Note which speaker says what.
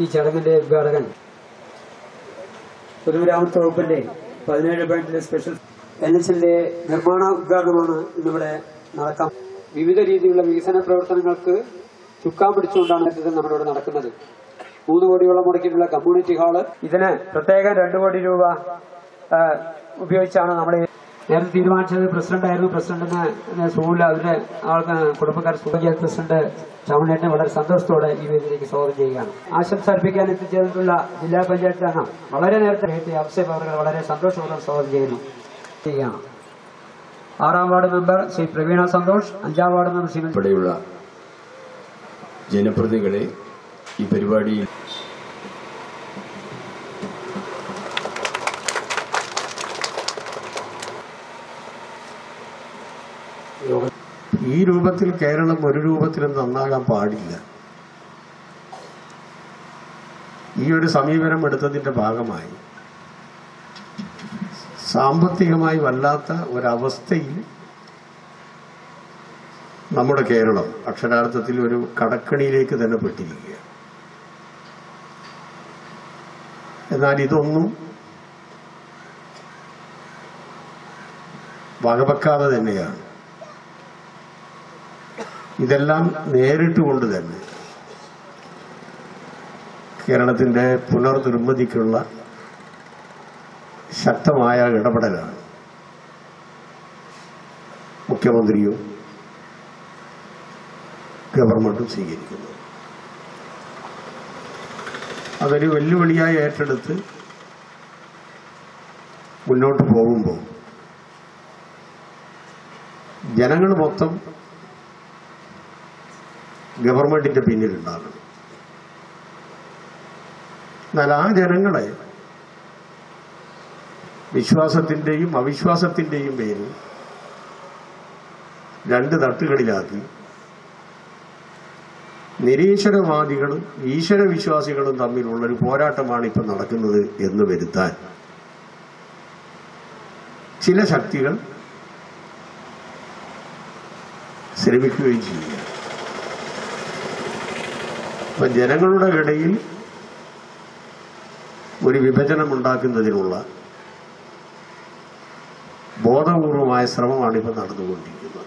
Speaker 1: ഈ ചടങ്ങിന്റെ ഉദ്ഘാടകൻ പൊതുമരാമത്ത് വകുപ്പിന്റെ പതിനേഴ് പോയിന്റിലെ സ്പെഷ്യൽ എൻ എച്ചിന്റെ നിർമ്മാണ ഉദ്ഘാടനമാണ് ഇന്നിവിടെ നടക്കാം വിവിധ രീതിയിലുള്ള വികസന പ്രവർത്തനങ്ങൾക്ക് ചുക്കാൻ പിടിച്ചുകൊണ്ടാണ് ഇത് നമ്മുടെ ഇവിടെ നടക്കുന്നത് മൂന്ന് കോടിയോളം മുടക്കിയിട്ടുള്ള കമ്മ്യൂണിറ്റി ഹാള് ഇതിന് പ്രത്യേകം രണ്ടു കോടി രൂപ ആ, ഉപയോഗിച്ചാണ് നമ്മൾ നേരത്തെ തീരുമാനിച്ചത് പ്രസിഡന്റ് ആയിരുന്നു പ്രസിഡന്റിന് സുഖമില്ല അവരുടെ ആൾക്ക് കുടുംബക്കാർ സുഖിയ പ്രസിഡന്റ് ചവണേട്ടിനെ വളരെ സന്തോഷത്തോടെ ഈ വേദിയിലേക്ക് സ്വാഗതം ചെയ്യുകയാണ് ആശംസ അർപ്പിക്കാൻ എത്തിച്ചേർന്നിട്ടുള്ള ജില്ലാ പഞ്ചായത്ത് അംഗം വളരെ നേരത്തെ എത്തിയ അഫ്സേ പവറുകൾ വളരെ സന്തോഷപൂർവ്വം സ്വാഗതം ചെയ്യുന്നു ചെയ്യുകയാണ് ആറാം വാർഡ് മെമ്പർ ശ്രീ പ്രവീണ സന്തോഷ് അഞ്ചാം വാർഡ് മെമ്പർ ശ്രീ
Speaker 2: ഉൾപ്പെടെയുള്ള ജനപ്രതിനിധികളെ ഈ പരിപാടിയിൽ
Speaker 3: ഈ രൂപത്തിൽ കേരളം ഒരു രൂപത്തിലും നന്നാകാൻ പാടില്ല ഈ ഒരു സമീപനം എടുത്തതിന്റെ ഭാഗമായി സാമ്പത്തികമായി വല്ലാത്ത ഒരവസ്ഥയിൽ നമ്മുടെ കേരളം അക്ഷരാർത്ഥത്തിൽ ഒരു കടക്കണിയിലേക്ക് തന്നെ പെട്ടിരിക്കുക എന്നാൽ ഇതൊന്നും വകവെക്കാതെ തന്നെയാണ് ഇതെല്ലാം നേരിട്ടുകൊണ്ട് തന്നെ കേരളത്തിന്റെ പുനർനിർമ്മിതിക്കുള്ള ശക്തമായ ഇടപെടലാണ് മുഖ്യമന്ത്രിയും ഗവൺമെന്റും സ്വീകരിക്കുന്നത് അതൊരു വെല്ലുവിളിയായി ഏറ്റെടുത്ത് മുന്നോട്ട് പോകുമ്പോൾ ജനങ്ങൾ മൊത്തം ഗവൺമെന്റിന്റെ പിന്നിലുണ്ടാകണം എന്നാൽ ആ ജനങ്ങളെ വിശ്വാസത്തിന്റെയും അവിശ്വാസത്തിന്റെയും പേരിൽ രണ്ട് തട്ടുകളിലാക്കി നിരീശ്വരവാദികളും ഈശ്വരവിശ്വാസികളും തമ്മിലുള്ള ഒരു പോരാട്ടമാണ് ഇപ്പം നടക്കുന്നത് എന്ന് വരുത്താൻ ചില ശക്തികൾ ശ്രമിക്കുകയും ചെയ്യുക അപ്പൊ ജനങ്ങളുടെ ഇടയിൽ ഒരു വിഭജനം ഉണ്ടാക്കുന്നതിനുള്ള ബോധപൂർവമായ ശ്രമമാണ് ഇപ്പം നടന്നുകൊണ്ടിരിക്കുന്നത്